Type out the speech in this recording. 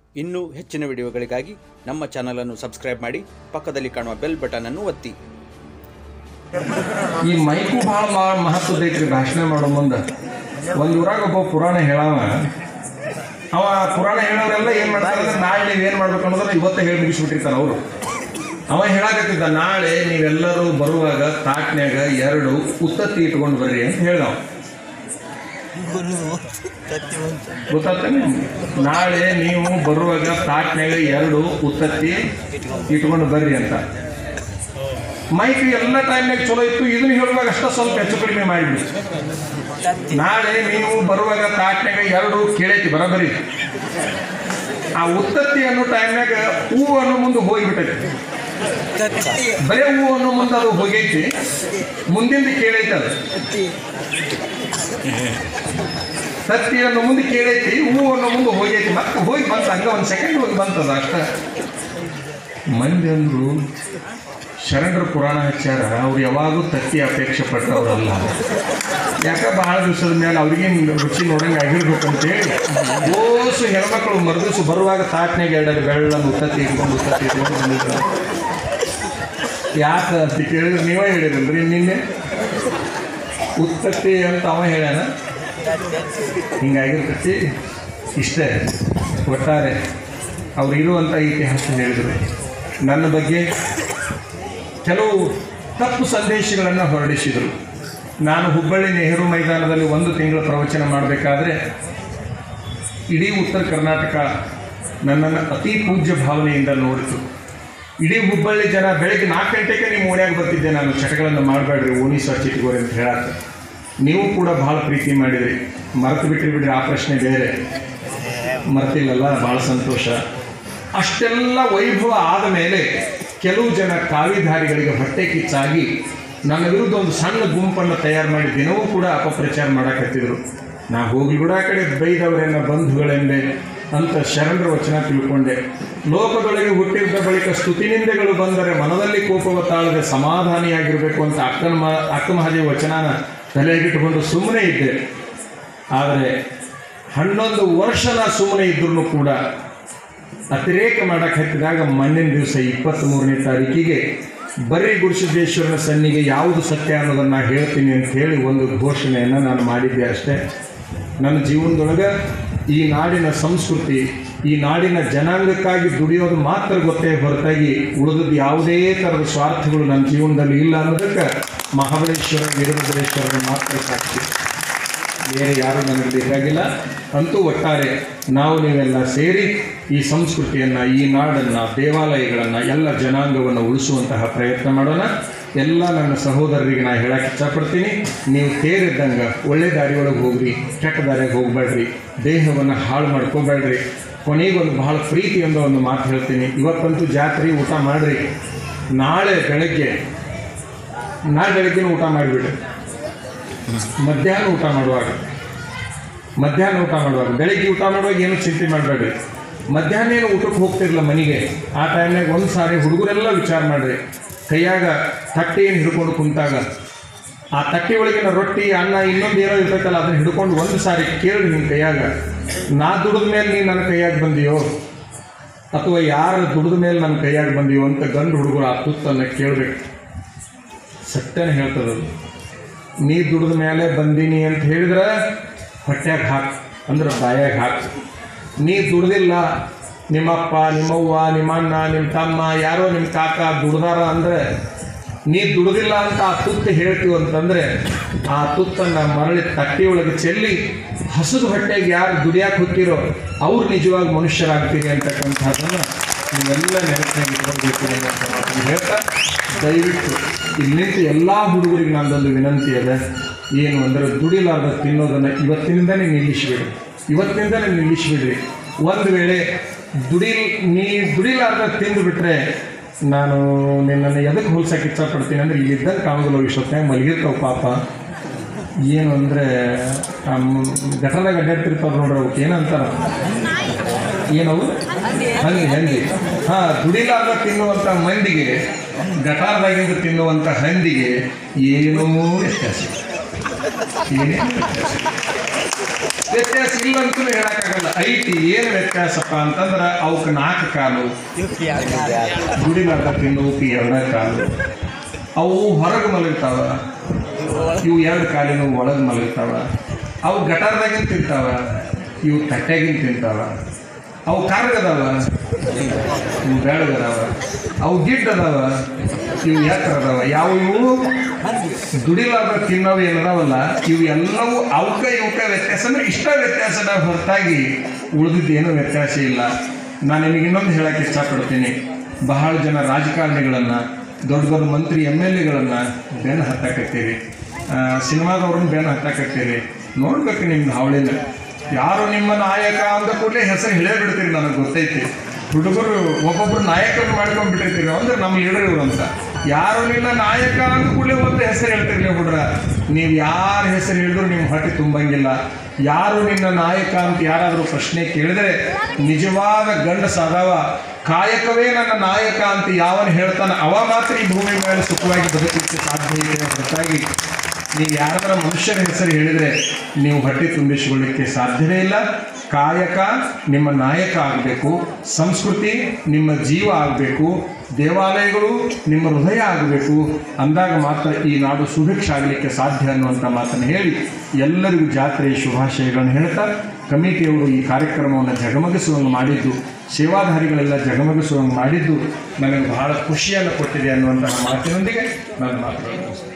ಇನ್ನೂ ಹೆಚ್ಚಿನ ವಿಡಿಯೋಗಳಿಗಾಗಿ ನಮ್ಮ ಚಾನಲನ್ನು ಸಬ್ಸ್ಕ್ರೈಬ್ ಮಾಡಿ ಪಕ್ಕದಲ್ಲಿ ಕಾಣುವ ಬೆಲ್ ಬಟನ್ ಅನ್ನು ಒತ್ತಿ ಈ ಮೈಕು ಭಾಳ ಮಹತ್ವದ ಐತ್ರಿ ಭಾಷಣ ಮಾಡೋ ಮುಂದೆ ಒಂದು ಊರಾಗ ಒಬ್ಬ ಪುರಾಣ ಹೇಳವ ಅವ ಪುರಾಣ ಹೇಳೋರೆಲ್ಲ ಏನು ಮಾಡ್ತಾರೆ ಅಂದ್ರೆ ನಾಳೆ ನೀವು ಏನು ಮಾಡ್ಬೇಕು ಅನ್ನೋದನ್ನ ಇವತ್ತೇ ಹೇಳಿ ಮುಗಿಸ್ಬಿಟ್ಟಿರ್ತಾರೆ ಅವರು ಅವ ಹೇಳಾಕತ್ತಿದ್ದ ನಾಳೆ ನೀವೆಲ್ಲರೂ ಬರುವಾಗ ತಾಟ್ನ್ಯಾಗ ಎರಡು ಉತ್ತತ್ತಿ ಇಟ್ಕೊಂಡು ಬರ್ರಿ ಅಂತ ಹೇಳ್ದವ ಗೊತ್ತಾಗ್ತಾನೆ ನಾಳೆ ನೀವು ಬರುವಾಗ ತಾಟ್ನ್ಯಾಗ ಎರಡು ಉತ್ತತ್ತಿ ಇಟ್ಕೊಂಡು ಬರ್ರಿ ಅಂತ ಮೈಕ್ ಎಲ್ಲ ಟೈಮ್ನಾಗ ಚಲೋ ಇತ್ತು ಇದನ್ನ ಹೇಳುವಾಗ ಅಷ್ಟ ಸ್ವಲ್ಪ ಹೆಚ್ಚು ಕಡಿಮೆ ಮಾಡಿಬಿಡಿ ನಾಳೆ ನೀವು ಬರುವಾಗ ತಾಟ್ನಾಗ ಎರಡು ಕೇಳೈತಿ ಬರಬರಿ ಆ ಉತ್ತತ್ತಿ ಅನ್ನೋ ಟೈಮ್ನಾಗ ಹೂ ಅನ್ನೋ ಮುಂದೆ ಹೋಗಿಬಿಟ್ಟೈತಿ ಬರೇ ಹೂ ಅನ್ನೋ ಮುಂದೆ ಅದು ಹೋಗೈತಿ ಮುಂದಿಂದ ಕೇಳೈತಿ ಅದು ತತ್ತಿ ಅನ್ನೋ ಮುಂದೆ ಕೇಳೈತಿ ಹೂ ಅನ್ನೋ ಮುಂದೆ ಹೋಗೈತಿ ಮತ್ತೆ ಹೋಗಿ ಬಂತ ಹಂಗ ಒಂದು ಸೆಕೆಂಡ್ ಹೋಗಿ ಬಂತದ ಅಷ್ಟ ಮಂದಿ ಅಂದ್ರು ಶರಣರ ಪುರಾಣ ಹಚ್ಚಾರ ಅವ್ರು ಯಾವಾಗೂ ತತ್ತಿ ಅಪೇಕ್ಷೆ ಪಟ್ಟವ್ರಲ್ಲ ಯಾಕ ಬಹಳ ದಿವಸದ ಮೇಲೆ ಅವ್ರಿಗೆ ರುಚಿ ನೋಡಂಗೆ ಆಗಿರ್ಬೇಕು ಅಂತೇಳಿ ಓಸು ಹೆಣ್ಮಕ್ಳು ಮರುದಿವ್ಸ ಬರುವಾಗ ತಾಟ್ನಾಗ ಎರಡು ಬೆಳ್ಳನ್ನು ಉತ್ತತ್ತಿ ಇಟ್ಕೊಂಡು ಉತ್ತತ್ತಿ ಇಟ್ಕೊಂಡು ಬಂದಿದ್ರು ಯಾಕ ಅಂತ ಕೇಳಿದ್ರೆ ನೀವೇ ಹೇಳಿರಲ್ರಿ ನಿನ್ನೆ ಉತ್ತತ್ತಿ ಅಂತ ಅವ ಹೇಳ್ಯಾನ ಹಿಂಗಾಗಿರ್ತೈತಿ ಇಷ್ಟೇ ಒಟ್ಟಾರೆ ಅವ್ರು ಇರುವಂಥ ಇತಿಹಾಸ ಹೇಳಿದರು ನನ್ನ ಬಗ್ಗೆ ಕೆಲವು ತಪ್ಪು ಸಂದೇಶಗಳನ್ನು ಹೊರಡಿಸಿದರು ನಾನು ಹುಬ್ಬಳ್ಳಿ ನೆಹರು ಮೈದಾನದಲ್ಲಿ ಒಂದು ತಿಂಗಳ ಪ್ರವಚನ ಮಾಡಬೇಕಾದ್ರೆ ಇಡೀ ಉತ್ತರ ಕರ್ನಾಟಕ ನನ್ನನ್ನು ಅತಿ ಪೂಜ್ಯ ಭಾವನೆಯಿಂದ ನೋಡಿತು ಇಡೀ ಹುಬ್ಬಳ್ಳಿ ಜನ ಬೆಳಗ್ಗೆ ನಾಲ್ಕು ಗಂಟೆಗೆ ನಿಮ್ಮ ಓಣ್ಯಾಗ ಬರ್ತಿದ್ದೆ ನಾನು ಚಟಗಳನ್ನು ಮಾಡಬೇಡ್ರಿ ಓಣಿ ಸ್ವಚ್ಛತೆಗೋರಿ ಅಂತ ಹೇಳಕ್ಕೆ ನೀವು ಕೂಡ ಭಾಳ ಪ್ರೀತಿ ಮಾಡಿದ್ರಿ ಮರೆತು ಬಿಟ್ರಿ ಬಿಡ್ರಿ ಆ ಪ್ರಶ್ನೆ ಬೇರೆ ಮರ್ತಿಲ್ಲಲ್ಲ ಭಾಳ ಸಂತೋಷ ಅಷ್ಟೆಲ್ಲ ವೈಭವ ಆದ ಮೇಲೆ ಕೆಲವು ಜನ ಕಾವಿಧಾರಿಗಳಿಗೆ ಹೊಟ್ಟೆ ಕಿಚ್ಚಾಗಿ ನನ್ನ ವಿರುದ್ಧ ಒಂದು ಸಣ್ಣ ಗುಂಪನ್ನು ತಯಾರು ಮಾಡಿ ದಿನವೂ ಕೂಡ ಅಪಪ್ರಚಾರ ಮಾಡಕತ್ತಿದ್ರು ನಾ ಹೋಗ್ಲಿ ಕೂಡ ಆ ಕಡೆ ಬೈದವರೆನ್ನ ಬಂಧುಗಳೆಂದೆ ಅಂತ ಶರಣರ ವಚನ ತಿಳ್ಕೊಂಡೆ ಲೋಕದೊಳಗೆ ಹುಟ್ಟಿದ್ದ ಬಳಿಕ ಸ್ತುತಿನಿಂದೆಗಳು ಬಂದರೆ ಮನದಲ್ಲಿ ಕೋಪವ ತಾಳದೆ ಸಮಾಧಾನಿಯಾಗಿರಬೇಕು ಅಂತ ಅಕ್ಕನ ಮಾ ಅಕ್ಕ ಮಹಾದೇವಿ ವಚನಾನ ತಲೆಗಿಟ್ಟುಕೊಂಡು ಸುಮ್ಮನೆ ಇದ್ದೆ ಆದರೆ ಹನ್ನೊಂದು ವರ್ಷ ನಾ ಸುಮ್ಮನೆ ಇದ್ರೂ ಕೂಡ ಅತಿರೇಕ ಮಾಡಕ್ಕೆ ಹತ್ತಿದಾಗ ಮೊನ್ನಿನ ದಿವಸ ಇಪ್ಪತ್ತ್ಮೂರನೇ ತಾರೀಕಿಗೆ ಬರೀ ಗುರುಸಿದ್ದೇಶ್ವರನ ಸನ್ನಿಗೆ ಯಾವುದು ಸತ್ಯ ಅನ್ನೋದನ್ನು ನಾನು ಹೇಳ್ತೀನಿ ಅಂತ ಹೇಳಿ ಒಂದು ಘೋಷಣೆಯನ್ನು ನಾನು ಮಾಡಿದ್ದೆ ಅಷ್ಟೇ ನನ್ನ ಜೀವನದೊಳಗೆ ಈ ನಾಡಿನ ಸಂಸ್ಕೃತಿ ಈ ನಾಡಿನ ಜನಾಂಗಕ್ಕಾಗಿ ದುಡಿಯೋದು ಮಾತ್ರ ಗೊತ್ತೇ ಹೊರತಾಗಿ ಉಳಿದದ್ದು ಯಾವುದೇ ಥರದ ಸ್ವಾರ್ಥಗಳು ನನ್ನ ಜೀವನದಲ್ಲಿ ಇಲ್ಲ ಅನ್ನೋದಕ್ಕೆ ಮಹಾಬಲೇಶ್ವರ ವೀರಭದ್ರೇಶ್ವರನ ಮಾತ್ರ ಸಾಕ್ಷಿ ಬೇರೆ ಯಾರು ನನಗೆ ಬೇಕಾಗಿಲ್ಲ ಅಂತೂ ಒಟ್ಟಾರೆ ನಾವು ನೀವೆಲ್ಲ ಸೇರಿ ಈ ಸಂಸ್ಕೃತಿಯನ್ನು ಈ ನಾಡನ್ನು ದೇವಾಲಯಗಳನ್ನು ಎಲ್ಲ ಜನಾಂಗವನ್ನು ಉಳಿಸುವಂತಹ ಪ್ರಯತ್ನ ಮಾಡೋಣ ಎಲ್ಲ ನನ್ನ ಸಹೋದರರಿಗೆ ನಾನು ಹೇಳಕ್ಕೆ ಇಷ್ಟಪಡ್ತೀನಿ ನೀವು ತೇರಿದ್ದಂಗೆ ಒಳ್ಳೆ ದಾರಿಯೊಳಗೆ ಹೋಗ್ರಿ ಕೆಟ್ಟ ದಾರಿಯಾಗ ಹೋಗ್ಬೇಡ್ರಿ ದೇಹವನ್ನು ಹಾಳು ಮಾಡ್ಕೋಬೇಡ್ರಿ ಕೊನೆಗೊಂದು ಬಹಳ ಪ್ರೀತಿಯಿಂದ ಒಂದು ಮಾತು ಹೇಳ್ತೀನಿ ಇವತ್ತಂತೂ ಜಾತ್ರೆ ಊಟ ಮಾಡಿರಿ ನಾಳೆ ಬೆಳಗ್ಗೆ ನಾಳೆ ಬೆಳಗ್ಗೆ ಊಟ ಮಾಡಿಬಿಡ್ರಿ ಮಧ್ಯಾಹ್ನ ಊಟ ಮಾಡುವಾಗ ಮಧ್ಯಾಹ್ನ ಊಟ ಮಾಡುವಾಗ ಬೆಳಿಗ್ಗೆ ಊಟ ಮಾಡುವಾಗ ಏನು ಚಿಂತೆ ಮಾಡಬೇಡ್ರಿ ಮಧ್ಯಾಹ್ನ ಏನು ಊಟಕ್ಕೆ ಹೋಗ್ತಿರಲ್ಲ ಮನೆಗೆ ಆ ಟೈಮ್ನಾಗ ಒಂದು ಸಾರಿ ಹುಡುಗರೆಲ್ಲ ವಿಚಾರ ಮಾಡಿರಿ ಕೈಯಾಗ ತಟ್ಟೆ ಏನು ಹಿಡ್ಕೊಂಡು ಕುಂತಾಗ ಆ ತಟ್ಟೆ ಒಳಗಿನ ರೊಟ್ಟಿ ಅನ್ನ ಇನ್ನೊಂದು ಏನೋ ಇರ್ತೈತಲ್ಲ ಅದನ್ನ ಹಿಡ್ಕೊಂಡು ಒಂದು ಸಾರಿ ಕೇಳಿ ನಿನ್ನ ಕೈಯಾಗ ನಾ ದುಡಿದ ಮೇಲೆ ನೀನು ನನ್ನ ಕೈಯಾಗ ಬಂದಿಯೋ ಅಥವಾ ಯಾರು ದುಡಿದ ಮೇಲೆ ನನ್ನ ಕೈಯಾಗ ಬಂದಿಯೋ ಅಂತ ಗಂಡು ಹುಡುಗರು ಆ ತುತ್ತನ್ನು ಕೇಳಬೇಕು ಸತ್ಯನ ಹೇಳ್ತದದು ನೀ ದುಡಿದ ಮೇಲೆ ಬಂದೀನಿ ಅಂತ ಹೇಳಿದ್ರೆ ಹೊಟ್ಯಾಗ ಹಾಕು ಅಂದ್ರೆ ಬಾಯಾಗ ಹಾಕು ನೀ ದುಡ್ದಿಲ್ಲ ನಿಮ್ಮಪ್ಪ ನಿಮ್ಮವ್ವ ನಿಮ್ಮಣ್ಣ ನಿಮ್ಮ ತಮ್ಮ ಯಾರೋ ನಿಮ್ಮ ಕಾಕ ದುಡ್ದಾರ ಅಂದರೆ ನೀ ದುಡ್ದಿಲ್ಲ ಅಂತ ಆ ತುತ್ತು ಹೇಳ್ತೀವಿ ಅಂತಂದರೆ ಆ ತುತ್ತನ್ನು ಮರಳಿ ತಟ್ಟೆಯೊಳಗೆ ಚೆಲ್ಲಿ ಹಸಿದು ಹೊಟ್ಟೆಗೆ ಯಾರು ದುಡಿಯಾಕೆ ಹೋಗ್ತಿರೋ ಅವ್ರು ನಿಜವಾಗಿ ಮನುಷ್ಯರಾಗ್ತೀರಿ ಅಂತಕ್ಕಂಥದ್ದನ್ನು ನೀವೆಲ್ಲ ನೆನಪಿನಾಗ ಇಟ್ಕೊಳ್ಬೇಕು ಅನ್ನುವಂಥ ಮಾತನ್ನು ಹೇಳ್ತಾ ದಯವಿಟ್ಟು ಇಲ್ಲಿ ನಿಂತು ಎಲ್ಲ ಹುಡುಗರಿಗೆ ನಂದೊಂದು ವಿನಂತಿ ಅದ ಏನು ಅಂದರೆ ದುಡಿಲಾರ್ದ ತಿನ್ನೋದನ್ನು ಇವತ್ತಿನಿಂದನೇ ನಿಲ್ಲಿಸಿಬಿಡಿ ಇವತ್ತಿನಿಂದನೇ ನಿಲ್ಲಿಸಿಬಿಡ್ರಿ ಒಂದು ವೇಳೆ ದುಡಿ ನೀ ದುಡಿಲಾರ್ದ ತಿಂದು ಬಿಟ್ಟರೆ ನಾನು ನಿನ್ನನ್ನು ಎದಕ್ಕೆ ಹೋಲ್ಸಕ್ಕೆ ಇಷ್ಟಪಡ್ತೀನಿ ಅಂದರೆ ಇಲ್ಲಿದ್ದಂಗೆ ಕಾಣೋದಿಲ್ಲ ಇಷ್ಟೊತ್ತಾಗ ಮಲಗಿರ್ತಾವೆ ಪಾಪ ಏನು ಅಂದರೆ ಗಟರದಾಗ ಅಡ್ಡಾಡ್ತಿರ್ತಾವೆ ನೋಡ್ರಿ ಅವಕ್ಕೆ ಏನಂತಾರ ಏನವು ಹಂದಿ ಹಂದಿ ಹಾಂ ದುಡಿಲಾರ್ದ ತಿನ್ನುವಂಥ ಮಂದಿಗೆ ಗಟಾರದಾಗಿಂದ ತಿನ್ನುವಂಥ ಹಂದಿಗೆ ಏನೂ ವ್ಯತ್ಯಾಸ ಏನೇ ವ್ಯತ್ಯಾಸ ವ್ಯತ್ಯಾಸ ಇಲ್ಲ ಅಂತೂ ಹೇಳಕ್ಕಾಗಲ್ಲ ಐತಿ ಏನು ವ್ಯತ್ಯಾಸಪ್ಪ ಅಂತಂದ್ರೆ ಅವಕ್ಕೆ ನಾಲ್ಕು ಕಾಲು ಗುಡಿಲಾರ್ದ ತಿನ್ನೋಕೆ ಎರಡ ಕಾಲು ಅವು ಹೊರಗೆ ಮಲಗ್ತಾವ ಇವು ಎರಡು ಕಾಲಿನ ಒಳಗೆ ಮಲಗ್ತಾವ ಅವು ಗಟಾರ್ದಾಗಿನ ತಿಂತಾವ ಇವು ತಟ್ಟೆಗಿನ ತಿಂತಾವ ಅವು ಕಾರ್ಗದಾವ ಇವು ಬೆಳಗದಾವ ಅವು ಗಿಡ್ ಅದಾವ ಇವು ಎತ್ತರ ಅದಾವ ಯಾವ ಇವು ದುಡಿಲಾರ್ದ ತಿನ್ನೋವು ಏನದಾವಲ್ಲ ಇವು ಎಲ್ಲವೂ ಅವಕ್ಕ ಇವಕ್ಕ ವ್ಯತ್ಯಾಸ ಅಂದ್ರೆ ಇಷ್ಟ ವ್ಯತ್ಯಾಸದ ಹೊರತಾಗಿ ಉಳಿದಿದ್ದೇನು ವ್ಯತ್ಯಾಸ ಇಲ್ಲ ನಾನು ನಿಮಗೆ ಇನ್ನೊಂದು ಹೇಳಕ್ಕೆ ಇಷ್ಟಪಡ್ತೀನಿ ಬಹಳ ಜನ ರಾಜಕಾರಣಿಗಳನ್ನು ದೊಡ್ಡ ದೊಡ್ಡ ಮಂತ್ರಿ ಎಮ್ ಎಲ್ ಎಗಳನ್ನು ಬೆನ್ನು ಹತ್ತಾಕತ್ತೀರಿ ಸಿನಿಮಾದವ್ರನ್ನ ಬೆನ್ನು ಹತ್ತಾಕತ್ತೀರಿ ನೋಡ್ಬೇಕು ನಿಮ್ಮ ಹಾವಳಿನ ಯಾರು ನಿಮ್ಮ ನಾಯಕ ಅಂದ ಕೂಡಲೇ ಹೆಸರು ಹೇಳೇ ಬಿಡ್ತೀರಿ ನನಗೆ ಗೊತ್ತೈತಿ ಹುಡುಗರು ಒಬ್ಬೊಬ್ರು ನಾಯಕರನ್ನು ಮಾಡ್ಕೊಂಡು ಬಿಟ್ಟಿರ್ತೀರಿ ಅಂದ್ರೆ ನಮ್ಮ ಲೀಡರ್ ಇವರು ಅಂತ ಯಾರು ನಿನ್ನ ನಾಯಕ ಅಂದ ಕೂಡಲೇ ಒಂದು ಹೆಸರು ಹೇಳ್ತಿರ್ಲಿ ಹುಡ್ರ ನೀವು ಯಾರ ಹೆಸರು ಹೇಳಿದ್ರು ನಿಮ್ಮ ಹೊಟ್ಟೆ ತುಂಬಂಗಿಲ್ಲ ಯಾರು ನಿನ್ನ ನಾಯಕ ಅಂತ ಯಾರಾದರೂ ಪ್ರಶ್ನೆ ಕೇಳಿದ್ರೆ ನಿಜವಾದ ಗಂಡಸಾದವ ಕಾಯಕವೇ ನನ್ನ ನಾಯಕ ಅಂತ ಯಾವನ ಹೇಳ್ತಾನೆ ಅವ ಮಾತ್ರ ಈ ಭೂಮಿ ಮೇಲೆ ಸುಖವಾಗಿ ಬದುಕಲಿಕ್ಕೆ ಸಾಧ್ಯ ಇದೆ ಹೊರತಾಗಿ ನೀವು ಯಾರಾದರೂ ಮನುಷ್ಯರ ಹೆಸರು ಹೇಳಿದರೆ ನೀವು ಹೊಟ್ಟೆ ತುಂಬಿಸಿಕೊಳ್ಳಿಕ್ಕೆ ಸಾಧ್ಯವೇ ಇಲ್ಲ ಕಾಯಕ ನಿಮ್ಮ ನಾಯಕ ಆಗಬೇಕು ಸಂಸ್ಕೃತಿ ನಿಮ್ಮ ಜೀವ ಆಗಬೇಕು ದೇವಾಲಯಗಳು ನಿಮ್ಮ ಹೃದಯ ಆಗಬೇಕು ಅಂದಾಗ ಮಾತ್ರ ಈ ನಾಡು ಸುಭಿಕ್ಷ ಆಗಲಿಕ್ಕೆ ಸಾಧ್ಯ ಅನ್ನುವಂಥ ಮಾತನ್ನು ಹೇಳಿ ಎಲ್ಲರಿಗೂ ಜಾತ್ರೆಯ ಶುಭಾಶಯಗಳನ್ನು ಹೇಳ್ತಾ ಕಮಿಟಿಯವರು ಈ ಕಾರ್ಯಕ್ರಮವನ್ನು ಜಗಮಗಿಸುವಂಗೆ ಮಾಡಿದ್ದು ಸೇವಾಧಾರಿಗಳೆಲ್ಲ ಜಗಮಗಿಸುವಂಗೆ ಮಾಡಿದ್ದು ನನಗೆ ಬಹಳ ಖುಷಿಯನ್ನು ಕೊಟ್ಟಿದೆ ಅನ್ನುವಂತಹ ಮಾತಿನೊಂದಿಗೆ ನಾನು ಮಾತನಾಡ್ತೀನಿ